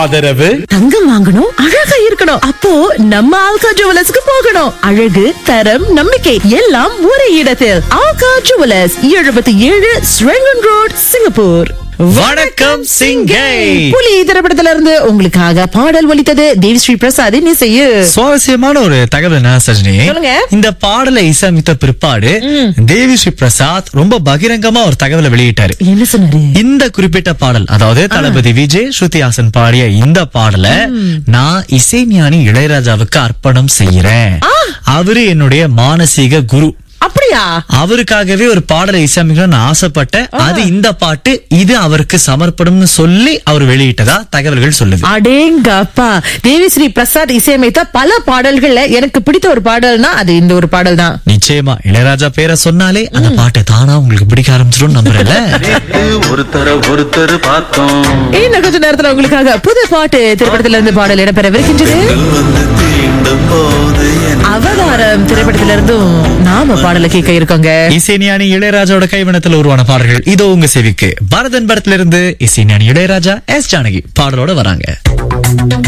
ஆதரவு தங்கம் வாங்கணும் அழகா இருக்கணும் அப்போ நம்ம ஆல்கா ஜுவலர்ஸ்க்கு போகணும் அழகு தரம் நம்பிக்கை எல்லாம் ஒரே இடத்தில் ஆல்கா ஜுவலர்ஸ் எழுபத்தி ஏழு ஸ்ரெங்கன் ரோட் சிங்கப்பூர் வணக்கம் சிங்கை புலி திரைப்படத்துல இருந்து உங்களுக்காக பாடல் ஒலித்தது தேவி ஸ்ரீ பிரசாதின் இசையு சுவாரஸ்யமான ஒரு தகவல் என்ன சஜினி சொல்லுங்க. இந்த பாடலை இசையமைத்த பிற்பாடு தேவி ஸ்ரீ பிரசாத் ரொம்ப பகிரங்கமா ஒரு தகவலை வெளியிட்டாரு என்ன சொன்னாரு இந்த குறிப்பிட்ட பாடல் அதாவது தளபதி விஜய் ஸ்ருதிஹாசன் பாடிய இந்த பாடலை நான் இசைஞானி இளையராஜாவுக்கு அர்ப்பணம் செய்யறேன் அவரு என்னுடைய மானசீக குரு அப்படியா அவருக்காகவே ஒரு பாடலை இசையமைக்கணும்னு ஆசைப்பட்டேன் அது இந்த பாட்டு இது அவருக்கு சமர்ப்பணம்னு சொல்லி அவர் வெளியிட்டதா தகவல்கள் சொல்லுது அடேங்கப்பா தேவி ஸ்ரீ பிரசாத் இசையமைத்த பல பாடல்கள்ல எனக்கு பிடித்த ஒரு பாடல்னா அது இந்த ஒரு பாடல் தான் நிச்சயமா இளையராஜா பேரை சொன்னாலே அந்த பாட்டு தானா உங்களுக்கு பிடிக்க ஆரம்பிச்சிடும் நம்புறேன்ல நேத்து ஒருத்தர ஒருத்தர் பார்த்தோம் இன்னும் கொஞ்ச நேரத்துல உங்களுக்காக புது பாட்டு திரைப்படத்துல இருந்து பாடல் இடம்பெறவிருக்கின்றது வந்து தீண்டும் போது என் அவதாரம் திரைப்படத்துல இருந்தும் நாம பாடலை கேட்க இருக்கோங்க இசைஞானி இளையராஜாவோட கைவனத்துல உருவான பாடல்கள் இதோ உங்க செவிக்கு பரதன் படத்துல இருந்து இசைஞானி இளையராஜா எஸ் ஜானகி பாடலோட வராங்க